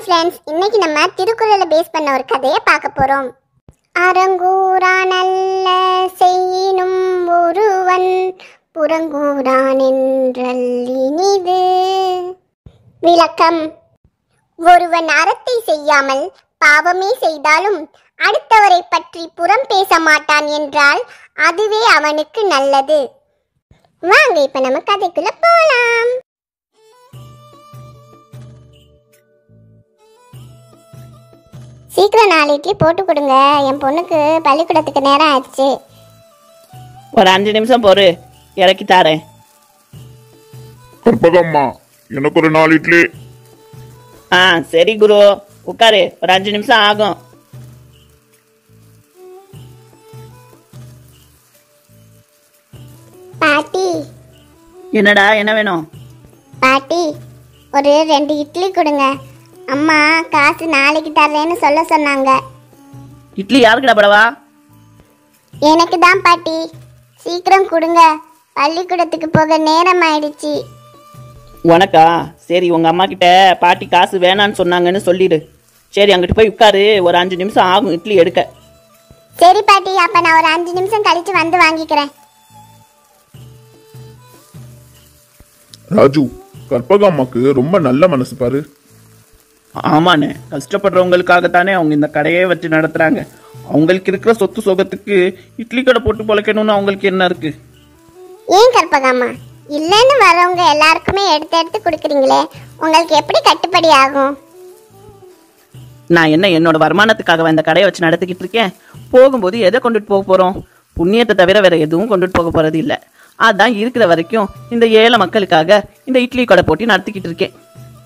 Friends இன்னைக்கு நம்ம திருக்குறளை பேஸ் பண்ண ஒரு கதையை பார்க்க போறோம் அறங்கூறா நல்ல செய்யினும் ஒருவன் புறங்கூறான் என்றல் இனிது விளக்கம் ஒருவன் அறத்தை செய்யாமல் பாவமே செய்தாலும் அடுத்தவரை பற்றி புறம் பேச மாட்டான் என்றால் அதுவே அவனுக்கு நல்லது வாங்க இப்ப நம்ம கதைக்குள்ள போலாம் சீக்கிரம் நாலு இட்லி போட்டு கொடுங்க என் பொண்ணுக்கு பள்ளிக்கூடத்துக்கு நேரம் ஆயிடுச்சு ஒரு அஞ்சு நிமிஷம் பொறு இறக்கி தாரேன் கற்பகம்மா எனக்கு ஒரு நாலு இட்லி ஆ சரி குரு உட்காரு ஒரு அஞ்சு நிமிஷம் ஆகும் பாட்டி என்னடா என்ன வேணும் பாட்டி ஒரு ரெண்டு இட்லி கொடுங்க அம்மா காசு நாளைக்கு தர்றேன்னு சொல்ல சொன்னாங்க இட்லி யாருக்குடா படவா எனக்கு தான் பாட்டி சீக்கிரம் கொடுங்க பள்ளிக்கூடத்துக்கு போக நேரம் ஆயிடுச்சு உனக்கா சரி உங்க அம்மா கிட்ட பாட்டி காசு வேணான்னு சொன்னாங்கன்னு சொல்லிடு சரி அங்கிட்டு போய் உட்காரு ஒரு அஞ்சு நிமிஷம் ஆகும் இட்லி எடுக்க சரி பாட்டி அப்ப நான் ஒரு அஞ்சு நிமிஷம் கழிச்சு வந்து வாங்கிக்கிறேன் ராஜு கற்பகம்மாக்கு ரொம்ப நல்ல மனசு பாரு ஆமாண்ணே கஷ்டப்படுறவங்களுக்காகத்தானே அவங்க இந்த கடையே வச்சு நடத்துறாங்க அவங்களுக்கு இருக்கிற சொத்து சுகத்துக்கு இட்லி கடை போட்டு பொழைக்கணும்னு அவங்களுக்கு என்ன இருக்கு ஏன் கற்பகாமா இல்லைன்னு வரவங்க எல்லாருக்குமே எடுத்து எடுத்து கொடுக்குறீங்களே உங்களுக்கு எப்படி கட்டுப்படி ஆகும் நான் என்ன என்னோட வருமானத்துக்காக இந்த கடையை வச்சு நடத்திக்கிட்டு இருக்கேன் போகும்போது எதை கொண்டுட்டு போக போறோம் புண்ணியத்தை தவிர வேற எதுவும் கொண்டுட்டு போக போறது இல்ல அதான் இருக்கிற வரைக்கும் இந்த ஏழை மக்களுக்காக இந்த இட்லி கடை போட்டி நடத்திக்கிட்டு இருக்கேன்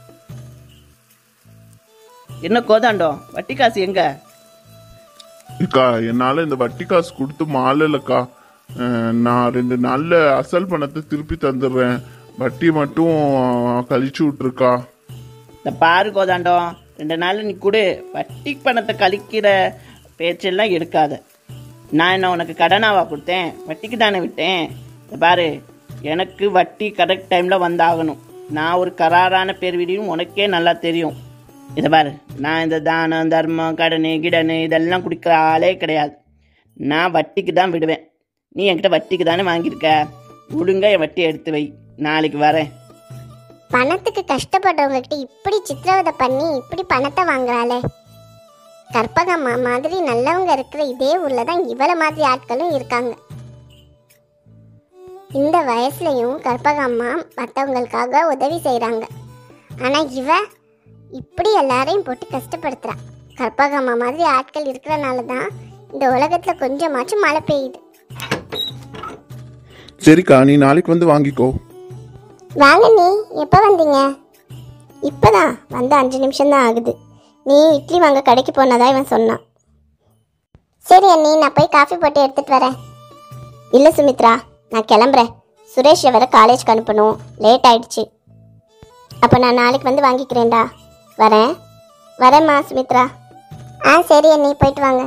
என்ன கோதாண்டம் வட்டி காசு எங்க அக்கா என்னால இந்த வட்டி காசு கொடுத்து மாலலக்கா நான் ரெண்டு நாள்ல அசல் பணத்தை திருப்பி தந்துடுறேன் வட்டி மட்டும் கழிச்சு விட்டுருக்கா இந்த பாரு கோதாண்டம் ரெண்டு நாள் நீ கொடு வட்டி பணத்தை கழிக்கிற பேச்செல்லாம் எடுக்காத நான் என்ன உனக்கு கடனாவா கொடுத்தேன் வட்டிக்கு தானே விட்டேன் இந்த பாரு எனக்கு வட்டி கரெக்ட் டைமில் வந்தாகணும் நான் ஒரு கராரான பேர் விடியும் உனக்கே நல்லா தெரியும் இதை பாரு நான் இந்த தானம் தர்மம் கடன் கிடனு இதெல்லாம் குடிக்கிற ஆளே கிடையாது நான் வட்டிக்கு தான் விடுவேன் நீ என்கிட்ட வட்டிக்கு தானே வாங்கியிருக்க ஒழுங்கா என் வட்டி எடுத்து வை நாளைக்கு வரேன் பணத்துக்கு கஷ்டப்படுறவங்க கிட்ட இப்படி சித்திரவதை பண்ணி இப்படி பணத்தை வாங்குறாளே கற்பகம்மா மாதிரி நல்லவங்க இருக்கிற இதே ஊர்ல தான் இவள மாதிரி ஆட்களும் இருக்காங்க இந்த வயசுலயும் கற்பகம்மா மற்றவங்களுக்காக உதவி செய்றாங்க ஆனா இவ இப்படி எல்லாரையும் போட்டு கஷ்டப்படுத்துறா கற்பகம்மா மாதிரி ஆட்கள் இருக்கிறனால தான் இந்த உலகத்துல கொஞ்சமாச்சும் மழை பெய்யுது சரிக்கா நீ நாளைக்கு வந்து வாங்கிக்கோ வாங்க நீ எப்போ வந்தீங்க இப்போதான் வந்து அஞ்சு நிமிஷம் தான் ஆகுது நீ இட்லி வாங்க கடைக்கு போனதா இவன் சொன்னான் சரி அண்ணி நான் போய் காஃபி போட்டு எடுத்துட்டு வரேன் இல்லை சுமித்ரா நான் கிளம்புறேன் சுரேஷை வேற காலேஜ்க்கு அனுப்பணும் லேட் ஆயிடுச்சு அப்போ நான் நாளைக்கு வந்து வாங்கிக்கிறேன்டா வரேன் வரேம்மா சுமித்ரா ஆ சரி அண்ணி போயிட்டு வாங்க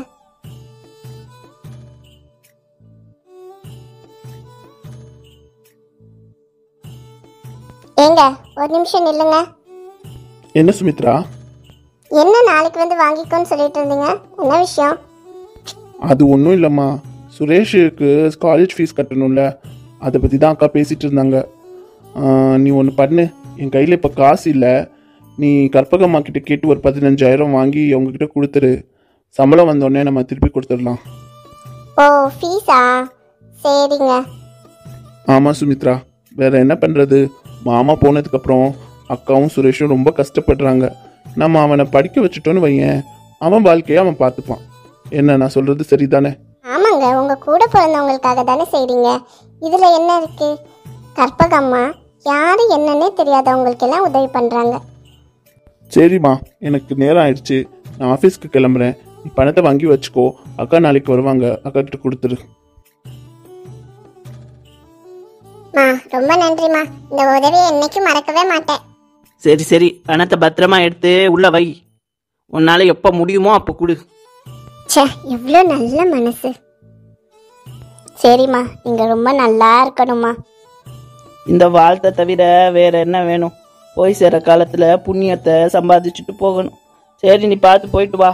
ஏங்க ஒரு நிமிஷம் நில்லுங்க என்ன சுமித்ரா என்ன நாளைக்கு வந்து வாங்கிக்கோன்னு சொல்லிட்டு இருந்தீங்க என்ன விஷயம் அது ஒன்றும் இல்லைம்மா சுரேஷுக்கு காலேஜ் ஃபீஸ் கட்டணும்ல அதை பற்றி தான் அக்கா பேசிகிட்டு இருந்தாங்க ஆ, நீ ஒன்று பண்ணு என் கையில் இப்போ காசு இல்லை நீ கற்பகம்மா கிட்ட கேட்டு ஒரு பதினஞ்சாயிரம் வாங்கி அவங்கக்கிட்ட கொடுத்துரு சம்பளம் வந்தோடனே நம்ம திருப்பி கொடுத்துடலாம் ஓ ஃபீஸா சரிங்க ஆமாம் சுமித்ரா வேற என்ன பண்ணுறது மாமா போனதுக்கப்புறம் அக்காவும் சுரேஷும் ரொம்ப கஷ்டப்படுறாங்க நம்ம அவனை படிக்க வச்சுட்டோன்னு வையேன் அவன் வாழ்க்கையை அவன் பார்த்துப்பான் என்ன நான் சொல்கிறது சரிதானே ஆமாங்க உங்க கூட பிறந்தவங்களுக்காக தானே செய்றீங்க இதுல என்ன இருக்கு கற்பகம்மா யாரு என்னன்னே தெரியாதவங்களுக்கு எல்லாம் உதவி பண்றாங்க சரிம்மா எனக்கு நேரம் ஆயிடுச்சு நான் ஆஃபீஸ்க்கு கிளம்புறேன் நீ பணத்தை வாங்கி வச்சுக்கோ அக்கா நாளைக்கு வருவாங்க அக்கா கிட்ட கொடுத்துரு மா ரொம்ப நன்றிம்மா இந்த உதவியை என்னைக்கும் மறக்கவே மாட்டேன் சரி சரி பணத்தை பத்திரமா எடுத்து உள்ள வை உன்னால எப்போ முடியுமோ அப்போ கொடு ச்சே எவ்வளோ நல்ல மனசு சரிம்மா நீங்க ரொம்ப நல்லா இருக்கணும்மா இந்த வாழ்த்தை தவிர வேற என்ன வேணும் போய் சேர காலத்துல புண்ணியத்தை சம்பாதிச்சுட்டு போகணும் சரி நீ பார்த்து போயிட்டு வா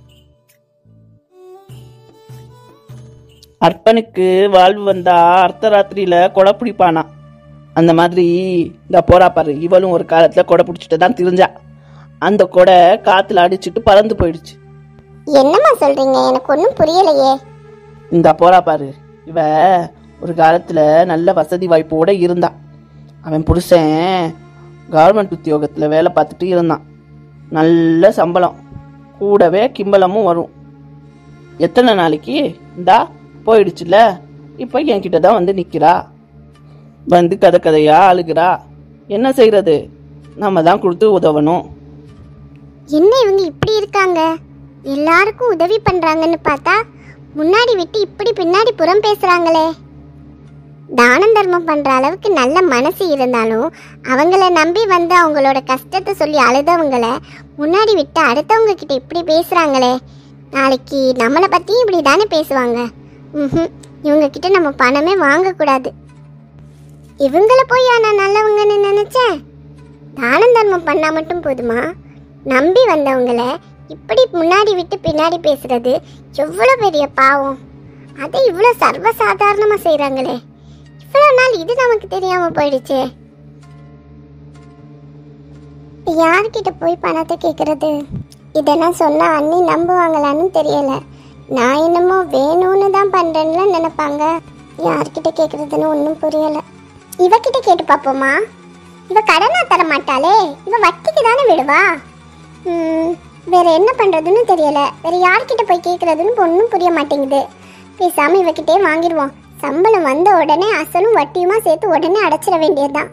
அர்ப்பனுக்கு வாழ்வு வந்தா அர்த்த ராத்திரியில கொடை பிடிப்பானா அந்த மாதிரி இந்த போறா பாரு இவளும் ஒரு காலத்துல கொடை பிடிச்சிட்டு தான் திரிஞ்சா அந்த கொடை காத்துல அடிச்சிட்டு பறந்து போயிடுச்சு என்னம்மா சொல்றீங்க எனக்கு ஒன்றும் புரியலையே இந்த போறா பாரு இவ ஒரு காலத்துல நல்ல வசதி வாய்ப்போட இருந்தா அவன் புருஷன் கவர்மெண்ட் உத்தியோகத்துல வேலை பார்த்துட்டு இருந்தான் நல்ல சம்பளம் கூடவே கிம்பளமும் வரும் எத்தனை நாளைக்கு இந்தா போயிடுச்சுல இப்போ என்கிட்ட தான் வந்து நிற்கிறா வந்து கதை கதையா அழுகிறா என்ன செய்யறது நம்ம தான் கொடுத்து உதவணும் என்ன இவங்க இப்படி இருக்காங்க எல்லாருக்கும் உதவி பண்றாங்கன்னு பார்த்தா முன்னாடி விட்டு இப்படி பின்னாடி புறம் பேசுறாங்களே தானம் தர்மம் பண்ற அளவுக்கு நல்ல மனசு இருந்தாலும் அவங்கள நம்பி வந்து அவங்களோட கஷ்டத்தை சொல்லி அழுதவங்கள முன்னாடி விட்டு அடுத்தவங்க கிட்ட இப்படி பேசுறாங்களே நாளைக்கு நம்மளை பத்தியும் இப்படி தானே பேசுவாங்க ம்ஹும். இவங்க கிட்ட நம்ம பணமே வாங்கக்கூடாது இவங்கள போய் நான் நல்லவங்கன்னு நினைச்சேன் தானம் தர்மம் பண்ணா மட்டும் போதுமா நம்பி வந்தவங்கள இப்படி முன்னாடி விட்டு பின்னாடி பேசுறது எவ்வளோ பெரிய பாவம் அதை இவ்வளோ சர்வசாதாரணமாக செய்கிறாங்களே இவ்வளோ நாள் இது நமக்கு தெரியாமல் போயிடுச்சே யார்கிட்ட போய் பணத்தை கேட்குறது இதெல்லாம் சொன்னால் அண்ணி நம்புவாங்களான்னு தெரியல நான் என்னமோ வேணும்னு தான் பண்ணுறேன்ல நினைப்பாங்க யார்கிட்ட கேட்குறதுன்னு ஒன்றும் புரியலை இவகிட்ட கேட்டு பார்ப்போமா இவ கடனா தர மாட்டாளே இவ வட்டிக்கு தானே விடுவா ம், வேற என்ன பண்றதுன்னு தெரியல வேற யார்கிட்ட போய் கேட்கறதுன்னு ஒன்றும் புரிய மாட்டேங்குது பேசாம இவகிட்டே வாங்கிடுவோம் சம்பளம் வந்த உடனே அசலும் வட்டியுமா சேர்த்து உடனே அடைச்சிட வேண்டியதுதான்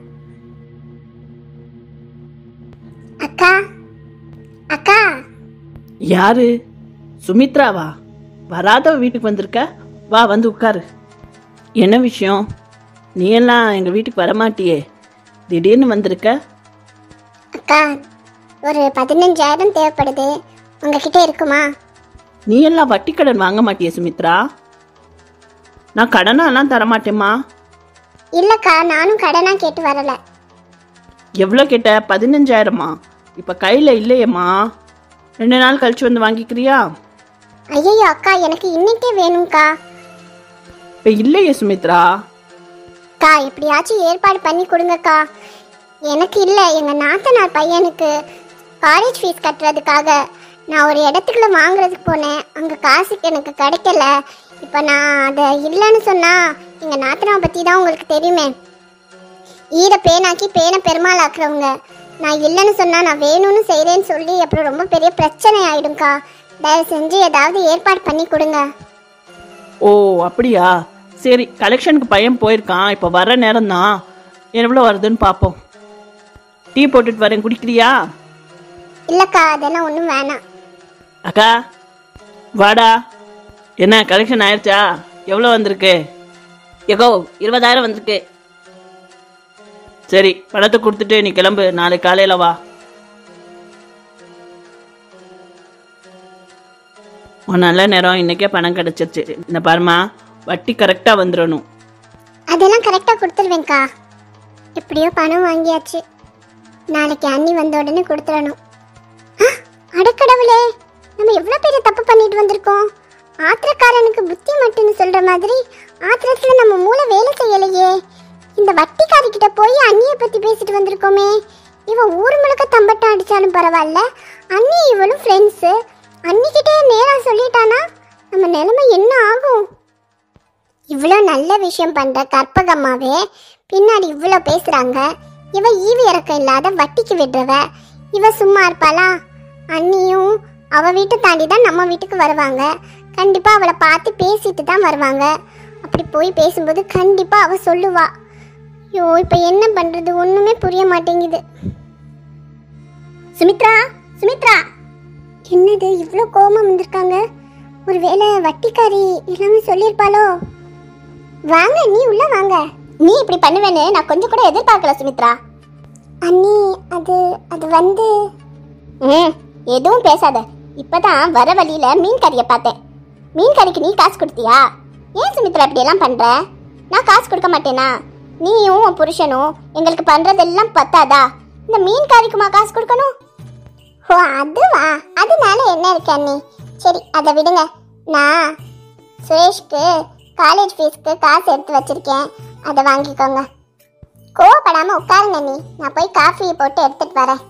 அக்கா அக்கா யாரு சுமித்ராவா வராதவ வீட்டுக்கு வந்திருக்க வா வந்து உட்காரு என்ன விஷயம் நீ எல்லாம் எங்கள் வீட்டுக்கு வரமாட்டியே திடீர்னு வந்திருக்க அக்கா ஒரு பதினஞ்சாயிரம் தேவைப்படுது உங்ககிட்ட இருக்குமா நீ எல்லாம் வட்டி கடன் வாங்க மாட்டியே சுமித்ரா நான் கடனாலாம் தரமாட்டேம்மா இல்லக்கா நானும் கடனா கேட்டு வரல எவ்வளோ கேட்ட பதினஞ்சாயிரமா இப்போ கையில் இல்லையேம்மா ரெண்டு நாள் கழிச்சு வந்து வாங்கிக்கிறியா ஐயோ அக்கா எனக்கு இன்னைக்கே வேணும்க்கா இப்போ இல்லையே சுமித்ரா அக்கா எப்படியாச்சும் ஏற்பாடு பண்ணி கொடுங்கக்கா எனக்கு இல்லை எங்கள் நாத்தனார் பையனுக்கு காலேஜ் ஃபீஸ் கட்டுறதுக்காக நான் ஒரு இடத்துக்குள்ள வாங்குறதுக்கு போனேன் அங்கே காசுக்கு எனக்கு கிடைக்கல இப்போ நான் அதை இல்லைன்னு சொன்னால் எங்கள் நாத்தனாவை பற்றி தான் உங்களுக்கு தெரியுமே ஈர பேனாக்கி பேனை பெருமாள் ஆக்குறவங்க நான் இல்லைன்னு சொன்னால் நான் வேணும்னு செய்கிறேன்னு சொல்லி அப்புறம் ரொம்ப பெரிய பிரச்சனை ஆயிடும்க்கா தயவு செஞ்சு ஏதாவது ஏற்பாடு பண்ணி கொடுங்க ஓ அப்படியா சரி கலெக்ஷனுக்கு பையன் போயிருக்கான் இப்போ வர நேரம் தான் எவ்வளோ வருதுன்னு பார்ப்போம் டீ போட்டுட்டு வரேன் குடிக்கிறியா இல்லைக்கா அதெல்லாம் ஒன்றும் வேணாம் அக்கா வாடா என்ன கலெக்ஷன் ஆயிடுச்சா எவ்வளோ வந்திருக்கு எகோ இருபதாயிரம் வந்திருக்கு சரி பணத்தை கொடுத்துட்டு நீ கிளம்பு நாளைக்கு காலையில் வா உன் நல்ல நேரம் இன்னைக்கே பணம் கிடச்சிருச்சு இந்த பாருமா வட்டி கரெக்டாக வந்துடணும் அதெல்லாம் கரெக்டாக கொடுத்துருவேங்க்கா எப்படியோ பணம் வாங்கியாச்சு நாளைக்கு அண்ணி வந்த உடனே கொடுத்துடணும் ஆ, அடக்கடவுளே நம்ம எவ்வளோ பெரிய தப்பு பண்ணிட்டு வந்திருக்கோம் ஆத்திரக்காரனுக்கு புத்தி மட்டும்னு சொல்ற மாதிரி ஆத்திரத்துல நம்ம மூளை வேலை செய்யலையே இந்த வட்டிக்காரிக்கிட்ட போய் அண்ணியை பத்தி பேசிட்டு வந்திருக்கோமே இவ ஊர் முழுக்க தம்பட்டம் அடிச்சாலும் பரவாயில்ல அண்ணி இவளும் ஃப்ரெண்ட்ஸு அன்னிக்கிட்டே நேரா சொல்லிட்டானா நம்ம நிலைமை என்ன ஆகும் இவ்வளோ நல்ல விஷயம் பண்ற கற்பகம்மாவே பின்னாடி இவ்வளோ பேசுறாங்க இவ ஈவி இறக்கம் இல்லாத வட்டிக்கு விடுறவ இவ சும்மா இருப்பாளா அண்ணியும் அவ வீட்டை தாண்டி தான் நம்ம வீட்டுக்கு வருவாங்க கண்டிப்பா அவளை பார்த்து பேசிட்டு தான் வருவாங்க அப்படி போய் பேசும்போது கண்டிப்பா அவ சொல்லுவா ஐயோ இப்போ என்ன பண்றது ஒண்ணுமே புரிய மாட்டேங்குது சுமித்ரா சுமித்ரா என்னது இவ்வளோ கோபம் வந்திருக்காங்க ஒருவேளை வட்டிக்காரி எல்லாமே சொல்லியிருப்பாளோ வாங்க நீ உள்ள வாங்க நீ இப்படி பண்ணுவேன்னு நான் கொஞ்சம் கூட எதிர்பார்க்கல சுமித்ரா அண்ணி அது அது வந்து ம் எதுவும் பேசாத இப்பதான் வர வழியில மீன் கறியை பார்த்தேன் மீன் கறிக்கு நீ காசு கொடுத்தியா ஏன் சுமித்ரா இப்படி எல்லாம் பண்ற நான் காசு கொடுக்க மாட்டேனா நீயும் உன் புருஷனும் எங்களுக்கு பண்றதெல்லாம் பத்தாதா இந்த மீன் கறிக்குமா காசு கொடுக்கணும் ஓ அதுவா அதனால என்ன இருக்கு அண்ணி சரி அதை விடுங்க நான் சுரேஷ்க்கு காலேஜ் ஃபீஸ்க்கு காசு எடுத்து வச்சிருக்கேன் அதை வாங்கிக்கோங்க கோவப்படாம உட்காருங்க நீ நான் போய் காஃபி போட்டு எடுத்துட்டு வரேன்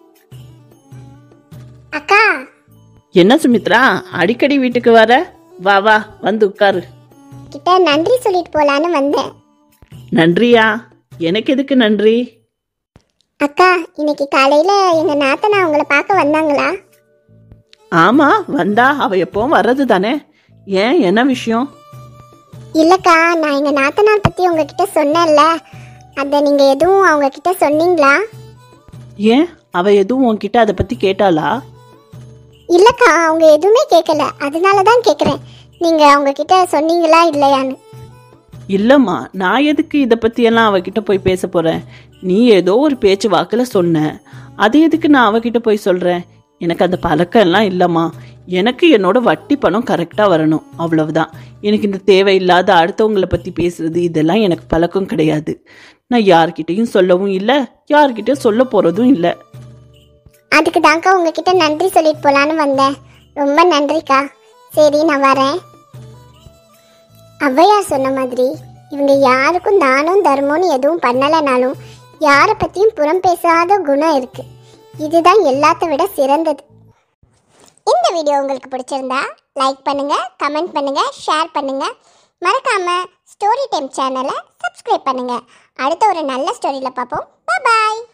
அக்கா என்ன சுமித்ரா அடிக்கடி வீட்டுக்கு வர வா வா வந்து உட்காரு கிட்ட நன்றி சொல்லிட்டு போலான்னு வந்தேன் நன்றியா எனக்கு எதுக்கு நன்றி அக்கா இன்னைக்கு காலையில எங்க நாத்தனா உங்களை பார்க்க வந்தாங்களா ஆமா வந்தா அவ எப்பவும் வர்றது தானே ஏன் என்ன விஷயம் இல்லக்கா நான் எங்க நாத்தனார் பத்தி உங்ககிட்ட சொன்னேன்ல அதை நீங்க எதுவும் அவங்க கிட்ட சொன்னீங்களா ஏன் அவ எதுவும் உன்கிட்ட அதை பத்தி கேட்டாளா இல்லக்கா அவங்க எதுவுமே கேட்கல அதனால தான் கேட்குறேன் நீங்க அவங்க கிட்ட சொன்னீங்களா இல்லையான்னு இல்லம்மா நான் எதுக்கு இதை பத்தி எல்லாம் அவகிட்ட போய் பேச போறேன் நீ ஏதோ ஒரு பேச்சு வாக்குல சொன்ன அது எதுக்கு நான் அவகிட்ட போய் சொல்றேன் எனக்கு அந்த பழக்கம் எல்லாம் இல்லம்மா எனக்கு என்னோட வட்டி பணம் கரெக்டாக வரணும் அவ்வளவுதான் எனக்கு இந்த தேவையில்லாத அடுத்தவங்களை பற்றி பேசுறது இதெல்லாம் எனக்கு பழக்கம் கிடையாது நான் யார்கிட்டயும் சொல்லவும் இல்லை யார்கிட்டயும் சொல்ல போகிறதும் இல்லை அதுக்கு தான்க்கா உங்ககிட்ட நன்றி சொல்லிட்டு போலான்னு வந்தேன் ரொம்ப நன்றிக்கா சரி நான் வரேன் ஔவையார் சொன்ன மாதிரி இவங்க யாருக்கும் தானம் தர்மம்னு எதுவும் பண்ணலைனாலும் யாரை பற்றியும் புறம் பேசாத குணம் இருக்கு இதுதான் எல்லாத்த விட சிறந்தது இந்த வீடியோ உங்களுக்கு பிடிச்சிருந்தா லைக் பண்ணுங்க கமெண்ட் பண்ணுங்க ஷேர் பண்ணுங்க மறக்காம ஸ்டோரி டைம் சேனலை சப்ஸ்கிரைப் பண்ணுங்க அடுத்த ஒரு நல்ல ஸ்டோரியில் பார்ப்போம் பாய்